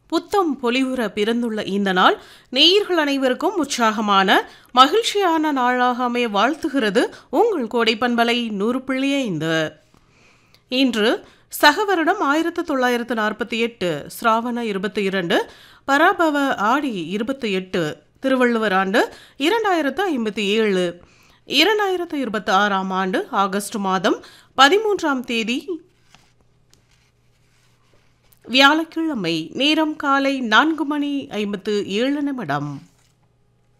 புத்தம் பொலிவுற பிறந்துள்ள இந்த நாள் நேயர்கள் அனைவருக்கும் உற்சாகமான மகிழ்ச்சியான நாளாக அமைய வாழ்த்துகிறது உங்கள் கோடை பண்பலை நூறு புள்ளி ஐந்து இன்று சக வருடம் ஆயிரத்து தொள்ளாயிரத்து நாற்பத்தி எட்டு சிராவண இருபத்தி இரண்டு பராபவ ஆடி இருபத்தி எட்டு திருவள்ளுவர் ஆண்டு இரண்டாயிரத்து ஐம்பத்தி ஏழு இரண்டாயிரத்து இருபத்தி ஆறாம் ஆண்டு ஆகஸ்ட் மாதம் பதிமூன்றாம் தேதி வியாழக்கிழமை நேரம் காலை நான்கு மணி ஐம்பத்து ஏழு நிமிடம்